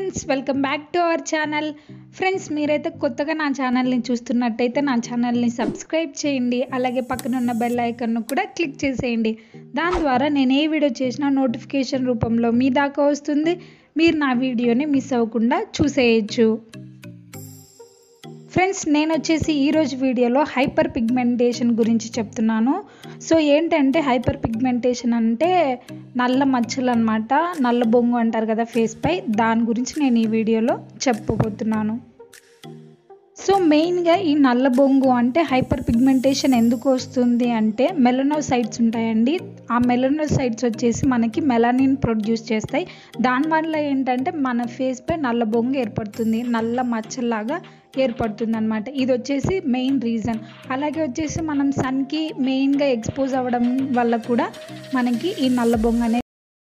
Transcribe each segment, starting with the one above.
friends welcome back to our channel friends మీరైతే కొత్తగా నా ఛానల్ని చూస్తున్నట్టయితే నా ఛానల్ని సబ్స్క్రైబ్ చేయండి అలాగే పక్కన ఉన్న బెల్ ఐకన్ను కూడా క్లిక్ చేసేయండి దాని ద్వారా నేను ఏ వీడియో చేసినా నోటిఫికేషన్ రూపంలో మీ దాకా వస్తుంది మీరు నా వీడియోని మిస్ అవ్వకుండా చూసేయచ్చు ఫ్రెండ్స్ నేను వచ్చేసి ఈరోజు వీడియోలో హైపర్ పిగ్మెంటేషన్ గురించి చెప్తున్నాను సో ఏంటంటే హైపర్ పిగ్మెంటేషన్ అంటే నల్ల మచ్చలు అనమాట నల్ల బొంగు అంటారు కదా ఫేస్పై దాని గురించి నేను ఈ వీడియోలో చెప్పబోతున్నాను సో మెయిన్గా ఈ నల్ల బొంగు అంటే హైపర్ పిగ్మెంటేషన్ ఎందుకు వస్తుంది అంటే మెలనోసైట్స్ ఉంటాయండి ఆ మెలనోసైట్స్ వచ్చేసి మనకి మెలానిన్ ప్రొడ్యూస్ చేస్తాయి దానివల్ల ఏంటంటే మన ఫేస్పై నల్ల బొంగు ఏర్పడుతుంది నల్ల మచ్చల్లాగా ఏర్పడుతుంది అనమాట ఇది వచ్చేసి మెయిన్ రీజన్ అలాగే వచ్చేసి మనం సన్కి మెయిన్గా ఎక్స్పోజ్ అవ్వడం వల్ల కూడా మనకి ఈ నల్ల బొంగు అనేది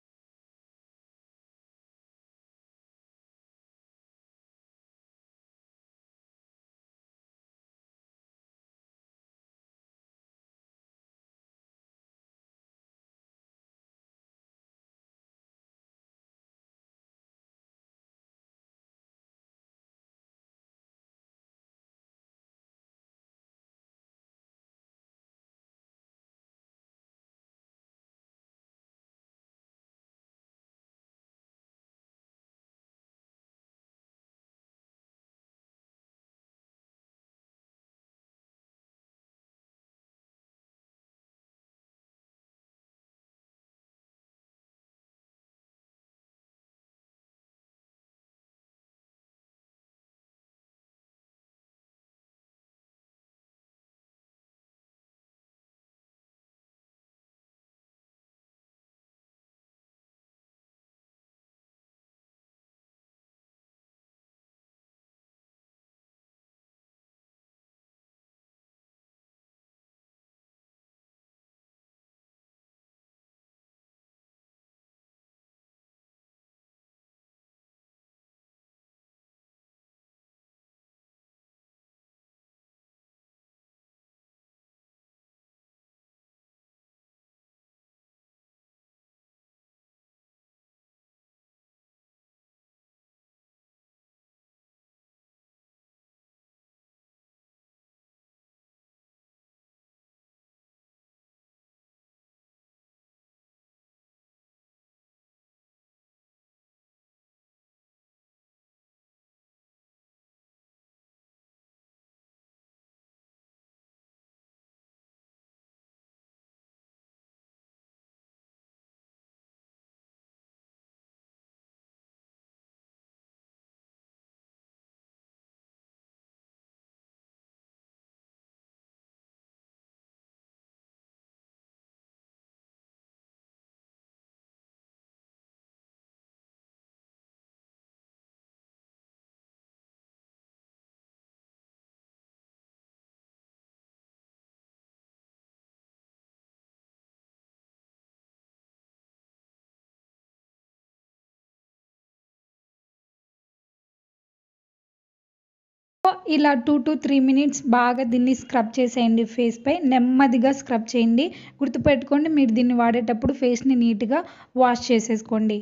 ఇలా టూ టు త్రీ మినిట్స్ బాగా దీన్ని స్క్రబ్ చేసేయండి ఫేస్పై నెమ్మదిగా స్క్రబ్ చేయండి గుర్తుపెట్టుకోండి మీరు దీన్ని వాడేటప్పుడు ఫేస్ని నీట్గా వాష్ చేసేసుకోండి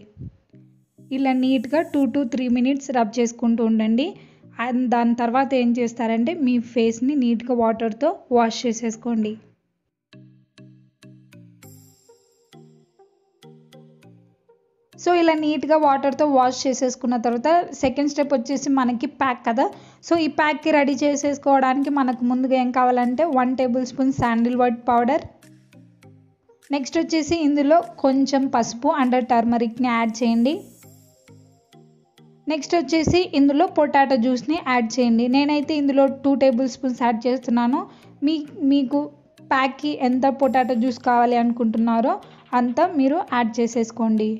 ఇలా నీట్గా two to three minutes rub చేసుకుంటూ ఉండండి అండ్ దాని తర్వాత ఏం చేస్తారంటే మీ ఫేస్ని నీట్గా వాటర్తో వాష్ చేసేసుకోండి సో ఇలా నీట్గా వాటర్తో వాష్ చేసేసుకున్న తర్వాత సెకండ్ స్టెప్ వచ్చేసి మనకి ప్యాక్ కదా సో ఈ ప్యాక్కి రెడీ చేసేసుకోవడానికి మనకు ముందుగా ఏం కావాలంటే one tablespoon sandal white powder next వచ్చేసి ఇందులో కొంచెం పసుపు అండ్ టర్మరిక్ని యాడ్ చేయండి నెక్స్ట్ వచ్చేసి ఇందులో పొటాటో జ్యూస్ని యాడ్ చేయండి నేనైతే ఇందులో టూ టేబుల్ స్పూన్స్ యాడ్ చేస్తున్నాను మీ మీకు ప్యాక్కి ఎంత పొటాటో జ్యూస్ కావాలి అనుకుంటున్నారో అంత మీరు యాడ్ చేసేసుకోండి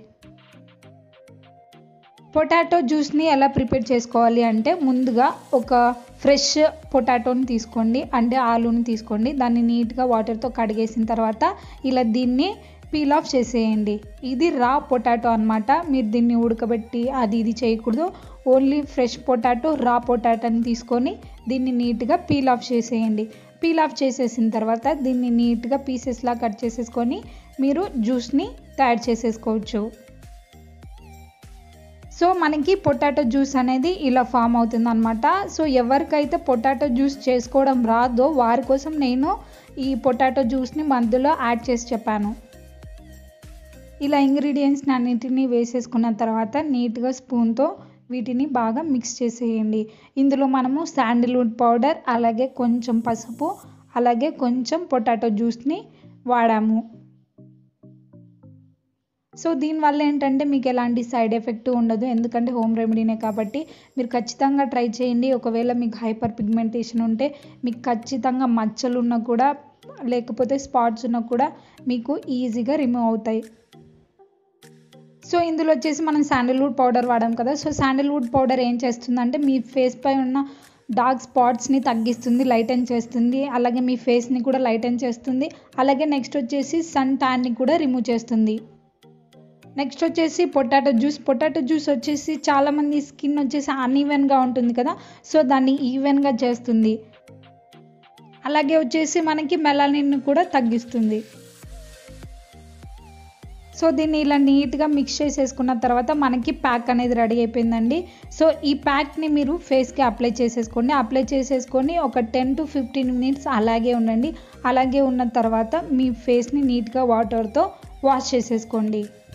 పొటాటో జ్యూస్ని ఎలా ప్రిపేర్ చేసుకోవాలి అంటే ముందుగా ఒక ఫ్రెష్ పొటాటోని తీసుకోండి అంటే ఆలూని తీసుకోండి దాన్ని నీట్గా వాటర్తో కడిగేసిన తర్వాత ఇలా దీన్ని పీల్ ఆఫ్ చేసేయండి ఇది రా పొటాటో అనమాట మీరు దీన్ని ఉడకబెట్టి అది ఇది చేయకూడదు ఓన్లీ ఫ్రెష్ పొటాటో రా పొటాటోని తీసుకొని దీన్ని నీట్గా పీల్ ఆఫ్ చేసేయండి పీల్ ఆఫ్ చేసేసిన తర్వాత దీన్ని నీట్గా పీసెస్లా కట్ చేసేసుకొని మీరు జ్యూస్ని తయారు చేసేసుకోవచ్చు సో మనకి పొటాటో జ్యూస్ అనేది ఇలా ఫామ్ అవుతుంది అనమాట సో ఎవరికైతే పొటాటో జ్యూస్ చేసుకోవడం రాదో వారి కోసం నేను ఈ పొటాటో జ్యూస్ని మధ్యలో యాడ్ చేసి చెప్పాను ఇలా ఇంగ్రీడియంట్స్ని అన్నింటినీ వేసేసుకున్న తర్వాత నీట్గా స్పూన్తో వీటిని బాగా మిక్స్ చేసేయండి ఇందులో మనము శాండిల్వుడ్ పౌడర్ అలాగే కొంచెం పసుపు అలాగే కొంచెం పొటాటో జ్యూస్ని వాడాము సో దీనివల్ల ఏంటంటే మీకు ఎలాంటి సైడ్ ఎఫెక్ట్ ఉండదు ఎందుకంటే హోమ్ రెమెడీనే కాబట్టి మీరు ఖచ్చితంగా ట్రై చేయండి ఒకవేళ మీకు హైపర్ పిగ్మెంటేషన్ ఉంటే మీకు ఖచ్చితంగా మచ్చలు ఉన్నా కూడా లేకపోతే స్పాట్స్ ఉన్నా కూడా మీకు ఈజీగా రిమూవ్ అవుతాయి సో ఇందులో వచ్చేసి మనం శాండిల్వుడ్ పౌడర్ వాడాం కదా సో శాండిల్వుడ్ పౌడర్ ఏం చేస్తుందంటే మీ ఫేస్ పై ఉన్న డార్క్ స్పాట్స్ని తగ్గిస్తుంది లైటన్ చేస్తుంది అలాగే మీ ఫేస్ని కూడా లైటన్ చేస్తుంది అలాగే నెక్స్ట్ వచ్చేసి సన్ ట్యాన్ని కూడా రిమూవ్ చేస్తుంది నెక్స్ట్ వచ్చేసి పొటాటో జ్యూస్ పొటాటో జ్యూస్ వచ్చేసి చాలామంది స్కిన్ వచ్చేసి అన్ఈవెన్గా ఉంటుంది కదా సో దాన్ని ఈవెన్గా చేస్తుంది అలాగే వచ్చేసి మనకి మెలానిన్ కూడా తగ్గిస్తుంది సో దీన్ని ఇలా నీట్గా మిక్స్ చేసేసుకున్న తర్వాత మనకి ప్యాక్ అనేది రెడీ అయిపోయిందండి సో ఈ ప్యాక్ని మీరు ఫేస్కి అప్లై చేసేసుకోండి అప్లై చేసేసుకొని ఒక టెన్ టు ఫిఫ్టీన్ మినిట్స్ అలాగే ఉండండి అలాగే ఉన్న తర్వాత మీ ఫేస్ని నీట్గా వాటర్తో వాష్ చేసేసుకోండి